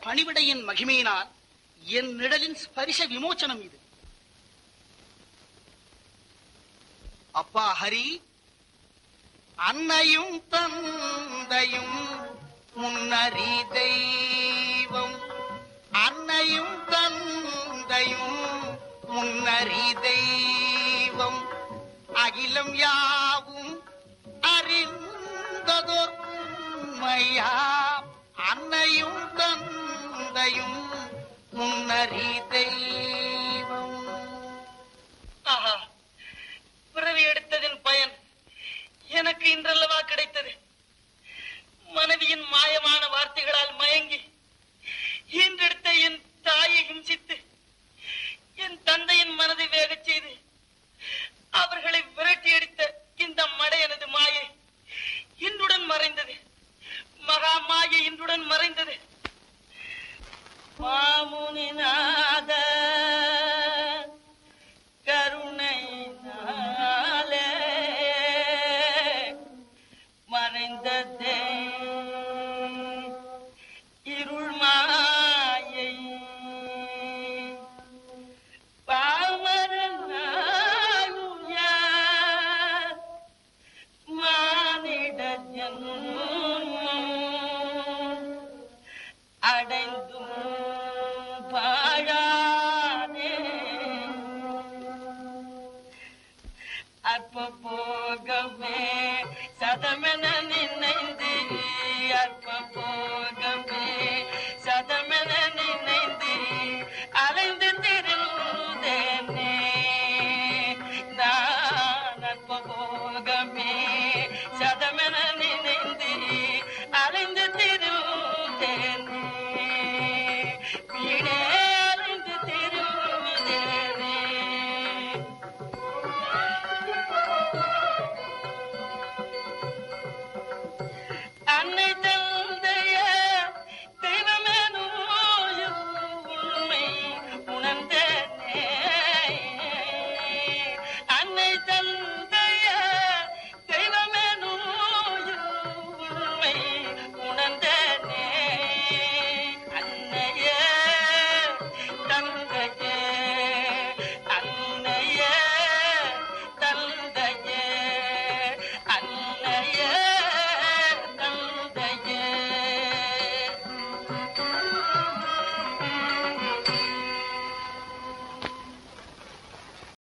பணிவிடையின் மகிமையினால் என் நிழலின் ஸ்பரிச விமோச்சனம் இது அப்பா ஹரி அன்னையும் தந்தையும் முன்னறி தெய்வம் அன்னையும் தந்தையும் முன்னறி தெய்வம் அகிலம் யாவும் அறிந்ததோர் உண்மையா அன்னையும் தந்தையும் முன்னறி தெய்வம் ஆஹா பிறவி எடுத்ததின் பயன் எனக்கு இன்றல்லவா கிடைத்தது மனைவியின் மாயமான வார்த்தைகளால் மயங்கி ஈன்றெடுத்த என் தாயை ஹிம்சித்து என் தந்தையின் மனதை வேகச் செய்து அவர்களை விரட்டி அடித்த இந்த மடையனது மாயை இன்றுடன் மறைந்தது மகா மாயை இன்றுடன் மறைந்தது மாமுனிநாத கருணையினாலே மறைந்ததே இருள் மாயை பாமரனாயுய மானிட ஜன்மம் அடைந்தும் பாழானே அற்ப போகமே சதமென நினைந்து அற்ப போக